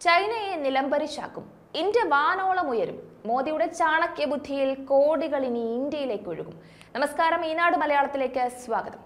ചൈനയെ നിലംപരിശാക്കും ഇന്ത്യ വാനോളം ഉയരും മോദിയുടെ ചാണക്യ ബുദ്ധിയിൽ കോടികൾ ഇനി ഇന്ത്യയിലേക്ക് ഒഴുകും നമസ്കാരം ഈനാട് മലയാളത്തിലേക്ക് സ്വാഗതം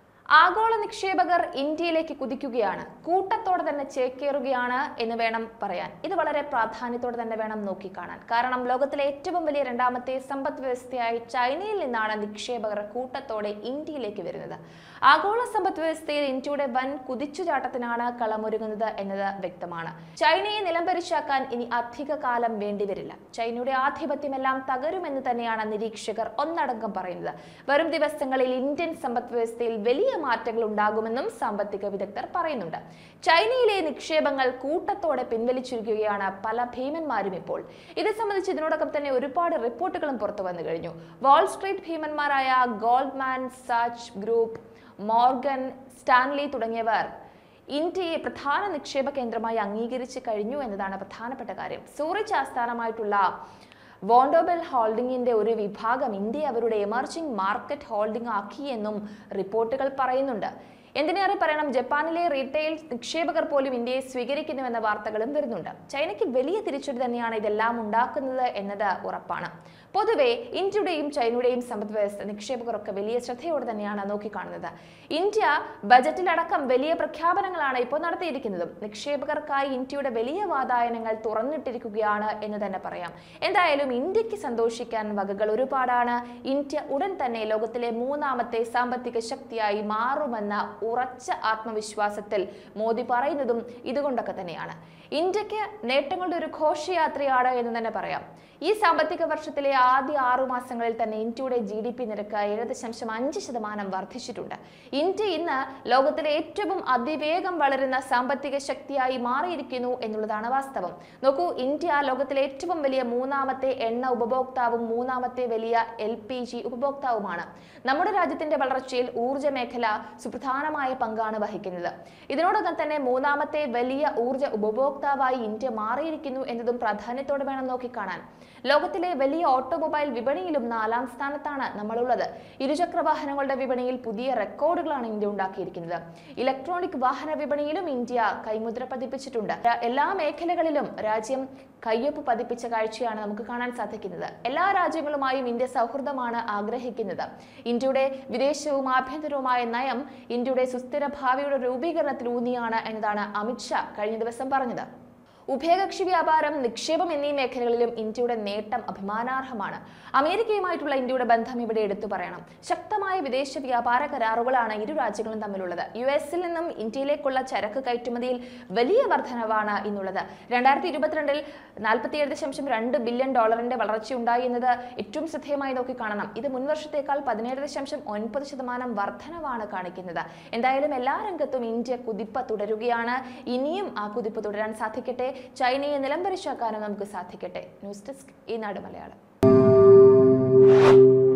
ആഗോള നിക്ഷേപകർ ഇന്ത്യയിലേക്ക് കുതിക്കുകയാണ് കൂട്ടത്തോടെ തന്നെ ചേക്കേറുകയാണ് എന്ന് വേണം പറയാൻ ഇത് വളരെ പ്രാധാന്യത്തോടെ തന്നെ വേണം നോക്കിക്കാണാൻ കാരണം ലോകത്തിലെ ഏറ്റവും വലിയ രണ്ടാമത്തെ സമ്പദ് വ്യവസ്ഥയായി ചൈനയിൽ നിന്നാണ് നിക്ഷേപകർ കൂട്ടത്തോടെ ഇന്ത്യയിലേക്ക് വരുന്നത് ആഗോള സമ്പദ് വ്യവസ്ഥയിൽ ഇന്ത്യയുടെ വൻ കുതിച്ചുചാട്ടത്തിനാണ് കളമൊരുങ്ങുന്നത് എന്നത് വ്യക്തമാണ് ചൈനയെ നിലംപരിശാക്കാൻ ഇനി അധിക കാലം വേണ്ടിവരില്ല ചൈനയുടെ ആധിപത്യമെല്ലാം തകരുമെന്ന് തന്നെയാണ് നിരീക്ഷകർ ഒന്നടങ്കം പറയുന്നത് വരും ദിവസങ്ങളിൽ ഇന്ത്യൻ സമ്പദ് വ്യവസ്ഥയിൽ വലിയ മാറ്റങ്ങൾ ഉണ്ടാകുമെന്നും സാമ്പത്തിക വിദഗ്ധർ പറയുന്നുണ്ട് ചൈനയിലെ നിക്ഷേപങ്ങൾ കൂട്ടത്തോടെ പിൻവലിച്ചിരിക്കുകയാണ് പല ഭീമന്മാരും ഇപ്പോൾ ഇത് സംബന്ധിച്ച് ഇതിനോടൊപ്പം തന്നെ ഒരുപാട് റിപ്പോർട്ടുകളും പുറത്തു വന്നു കഴിഞ്ഞു വാൾ സ്ട്രീറ്റ് ഭീമന്മാരായ Goldman Sachs group Morgan Stanley തുടങ്ങിയവർ ഇന്ത്യയെ പ്രധാന നിക്ഷേപ കേന്ദ്രമായി അംഗീകരിച്ചു കഴിഞ്ഞു എന്നതാണ് പ്രധാനപ്പെട്ട കാര്യം സൂറിച്ച് ആസ്ഥാനമായിട്ടുള്ള വോണ്ടോബെൽ ഹോൾഡിംഗിന്റെ ഒരു വിഭാഗം ഇന്ത്യ അവരുടെ എമർജിംഗ് മാർക്കറ്റ് ഹോൾഡിംഗ് ആക്കിയെന്നും റിപ്പോർട്ടുകൾ പറയുന്നുണ്ട് എന്തിനേറെ പറയണം ജപ്പാനിലെ റീറ്റെയിൽ നിക്ഷേപകർ പോലും ഇന്ത്യയെ സ്വീകരിക്കുന്നുവെന്ന വാർത്തകളും വരുന്നുണ്ട് ചൈനയ്ക്ക് വലിയ തിരിച്ചടി തന്നെയാണ് ഇതെല്ലാം ഉണ്ടാക്കുന്നത് എന്നത് ഉറപ്പാണ് പൊതുവെ ഇന്ത്യയുടെയും ചൈനയുടെയും സമ്പദ് വ്യവസ്ഥ നിക്ഷേപകരൊക്കെ വലിയ ശ്രദ്ധയോടെ തന്നെയാണ് നോക്കിക്കാണുന്നത് ഇന്ത്യ ബജറ്റിലടക്കം വലിയ പ്രഖ്യാപനങ്ങളാണ് ഇപ്പോൾ നടത്തിയിരിക്കുന്നതും നിക്ഷേപകർക്കായി ഇന്ത്യയുടെ വലിയ വാതായനങ്ങൾ തുറന്നിട്ടിരിക്കുകയാണ് എന്ന് തന്നെ പറയാം എന്തായാലും ഇന്ത്യക്ക് സന്തോഷിക്കാൻ വകകൾ ഒരുപാടാണ് ഇന്ത്യ ഉടൻ തന്നെ ലോകത്തിലെ മൂന്നാമത്തെ സാമ്പത്തിക ശക്തിയായി മാറുമെന്ന ഉറച്ച ആത്മവിശ്വാസത്തിൽ മോദി പറയുന്നതും ഇതുകൊണ്ടൊക്കെ തന്നെയാണ് ഇന്ത്യക്ക് നേട്ടങ്ങളുടെ ഒരു ഘോഷയാത്രയാണ് എന്ന് തന്നെ പറയാം ഈ സാമ്പത്തിക വർഷത്തിലെ ആദ്യ ആറു മാസങ്ങളിൽ തന്നെ ഇന്ത്യയുടെ ജി ഡി പി നിരക്ക് ഏഴ് ദശാംശം അഞ്ച് ശതമാനം വർദ്ധിച്ചിട്ടുണ്ട് ഇന്ത്യ ഇന്ന് ലോകത്തിലെ ഏറ്റവും അതിവേഗം വളരുന്ന സാമ്പത്തിക ശക്തിയായി മാറിയിരിക്കുന്നു എന്നുള്ളതാണ് വാസ്തവം നോക്കൂ ഇന്ത്യ ലോകത്തിലെ ഏറ്റവും വലിയ മൂന്നാമത്തെ എണ്ണ ഉപഭോക്താവും മൂന്നാമത്തെ വലിയ എൽ പി ജി ഉപഭോക്താവുമാണ് നമ്മുടെ രാജ്യത്തിന്റെ വളർച്ചയിൽ ഊർജ്ജ മേഖല സുപ്രധാനമായ പങ്കാണ് വഹിക്കുന്നത് ഇതിനോടകം തന്നെ മൂന്നാമത്തെ വലിയ ഊർജ്ജ ഉപഭോക്താവായി ഇന്ത്യ മാറിയിരിക്കുന്നു എന്നതും പ്രാധാന്യത്തോടെ വേണം നോക്കിക്കാണാൻ ലോകത്തിലെ വലിയ ഓട്ടോമൊബൈൽ വിപണിയിലും നാലാം സ്ഥാനത്താണ് നമ്മളുള്ളത് ഇരുചക്ര വാഹനങ്ങളുടെ വിപണിയിൽ പുതിയ റെക്കോർഡുകളാണ് ഇന്ത്യ ഉണ്ടാക്കിയിരിക്കുന്നത് ഇലക്ട്രോണിക് വാഹന വിപണിയിലും ഇന്ത്യ കൈമുദ്ര പതിപ്പിച്ചിട്ടുണ്ട് എല്ലാ മേഖലകളിലും രാജ്യം കയ്യൊപ്പ് പതിപ്പിച്ച കാഴ്ചയാണ് നമുക്ക് കാണാൻ സാധിക്കുന്നത് എല്ലാ രാജ്യങ്ങളുമായും ഇന്ത്യ സൗഹൃദമാണ് ആഗ്രഹിക്കുന്നത് ഇന്ത്യയുടെ വിദേശവും ആഭ്യന്തരവുമായ നയം ഇന്ത്യയുടെ സുസ്ഥിര ഭാവിയുടെ രൂപീകരണത്തിൽ ഊന്നിയാണ് എന്നതാണ് അമിത്ഷാ കഴിഞ്ഞ ദിവസം പറഞ്ഞത് ഉഭയകക്ഷി വ്യാപാരം നിക്ഷേപം എന്നീ മേഖലകളിലും ഇന്ത്യയുടെ നേട്ടം അഭിമാനാർഹമാണ് അമേരിക്കയുമായിട്ടുള്ള ഇന്ത്യയുടെ ബന്ധം ഇവിടെ എടുത്തു പറയണം ശക്തമായ വിദേശ വ്യാപാര കരാറുകളാണ് ഇരു രാജ്യങ്ങളും തമ്മിലുള്ളത് യു എസിൽ നിന്നും ഇന്ത്യയിലേക്കുള്ള ചരക്ക് കയറ്റുമതിയിൽ വലിയ വർധനവാണ് ഇന്നുള്ളത് രണ്ടായിരത്തി ഇരുപത്തിരണ്ടിൽ നാൽപ്പത്തിയേഴ് ദശാംശം രണ്ട് ബില്യൺ ഡോളറിന്റെ വളർച്ചയുണ്ടായി എന്നത് ഏറ്റവും ശ്രദ്ധേയമായി നോക്കി കാണണം ഇത് മുൻവർഷത്തേക്കാൾ പതിനേഴ് ദശാംശം ഒൻപത് ശതമാനം വർധനവാണ് കാണിക്കുന്നത് എന്തായാലും എല്ലാ രംഗത്തും ഇന്ത്യ കുതിപ്പ് തുടരുകയാണ് ഇനിയും ആ കുതിപ്പ് തുടരാൻ സാധിക്കട്ടെ ചൈനയെ നിലംപരിശാക്കാനും നമുക്ക് സാധിക്കട്ടെ ന്യൂസ് ഡെസ്ക് ഈ നാട് മലയാളം